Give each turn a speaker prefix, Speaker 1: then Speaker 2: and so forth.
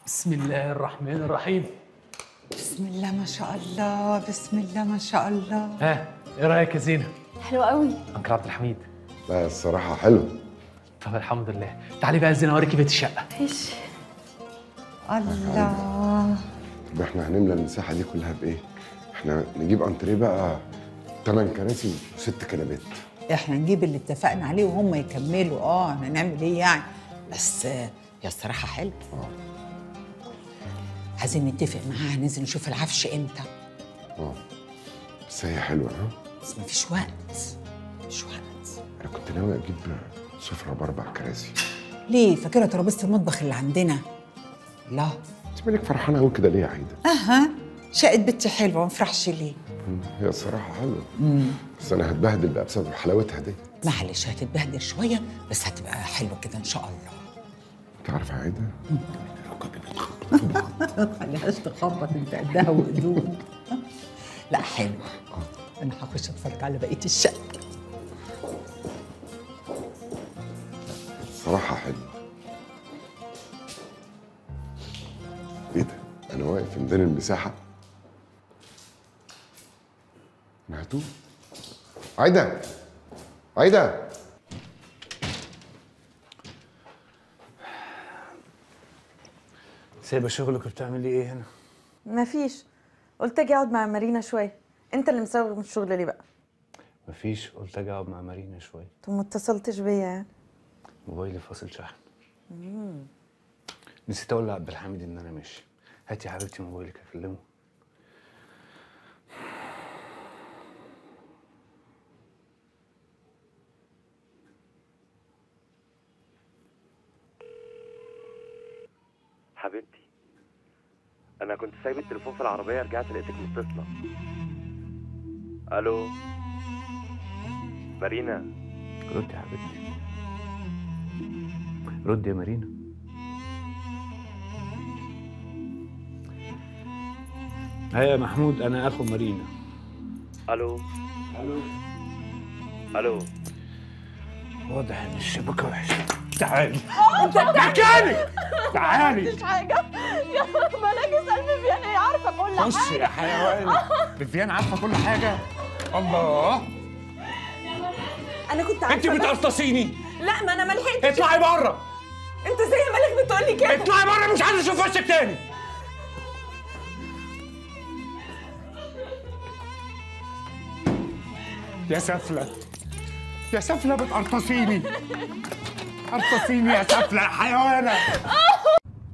Speaker 1: بسم الله الرحمن الرحيم
Speaker 2: بسم الله ما شاء الله بسم الله ما شاء الله
Speaker 1: ها ايه رايك يا زينه
Speaker 3: حلو قوي
Speaker 1: انكل عبد الحميد
Speaker 4: لا الصراحة حلو
Speaker 1: طب الحمد لله تعالي بقى يا زينه اوريكي بيت الشقه
Speaker 3: ماشي
Speaker 2: الله
Speaker 4: طب احنا هنملى المساحة دي كلها بإيه؟ احنا نجيب انتريه بقى تمن كراسي وست كنبات
Speaker 2: احنا نجيب اللي اتفقنا عليه وهم يكملوا اه احنا نعمل ايه يعني بس آه، هي الصراحه حلو عايزين نتفق معاها هننزل نشوف العفش امتى
Speaker 4: اه بس هي حلوة ها؟
Speaker 2: بس مفيش وقت مفيش وقت
Speaker 4: أنا كنت ناوي أجيب سفرة بأربع كراسي
Speaker 2: ليه فاكره ترابيزه المطبخ اللي عندنا لا
Speaker 4: أنت مالك فرحانة أوي كده ليه يا عايدة؟
Speaker 2: اها شقه بنتي حلوه ما افرحش ليه
Speaker 4: مم، هي الصراحة حلوة بس أنا هتبهدل بقى بسبب حلاوتها دي
Speaker 2: معلش هتتبهدل شويه بس هتبقى حلوه كده ان شاء الله
Speaker 4: أنت عارف يا عايدة؟
Speaker 2: ما تخليهاش تخبط انت قدها وقدود لا حلو انا هخش اتفرج على بقيه الشقه
Speaker 4: الصراحة حلو إيه ده؟ أنا واقف في ميدان المساحة أنا هتوه عايدة عايدة
Speaker 5: سايبه شغلك وبتعملي ايه هنا؟
Speaker 3: مفيش قلت اجي اقعد مع مارينا شويه انت اللي مسوغ من الشغل ليه بقى
Speaker 5: مفيش قلت اجي اقعد مع مارينا شويه
Speaker 3: انت ما اتصلتش بيا يعني
Speaker 5: موبايلي فاصل شحن نسيت اقول لعبد الحميد ان انا ماشي هاتي يا حبيبتي موبايلك اكلمه
Speaker 6: حبيبتي انا كنت سايب التليفون في العربيه رجعت لقيتك متصله الو مارينا
Speaker 5: ردي يا حبيبتي ردي يا مارينا ها يا محمود انا اخو مارينا
Speaker 6: الو الو الو
Speaker 5: واضح ان الشبكه وحشه تعالي مكانك تعالي
Speaker 3: مش حاجه يا ملاك اسال فيفيان هي عارفه كل
Speaker 5: خش يا حيوان فيفيان عارفه كل حاجه الله
Speaker 3: انا كنت
Speaker 5: انت
Speaker 3: عارفه بس-
Speaker 5: بتقصصيني
Speaker 3: لا ما انا ما لحقتش
Speaker 5: اطلعي بره
Speaker 3: انت زي مالك بتقولي كده
Speaker 5: اطلعي بره مش عايز اشوف وشك تاني يا سفلة يا سفلة بتقرطصيني قرطصيني يا سفلة يا حيوانة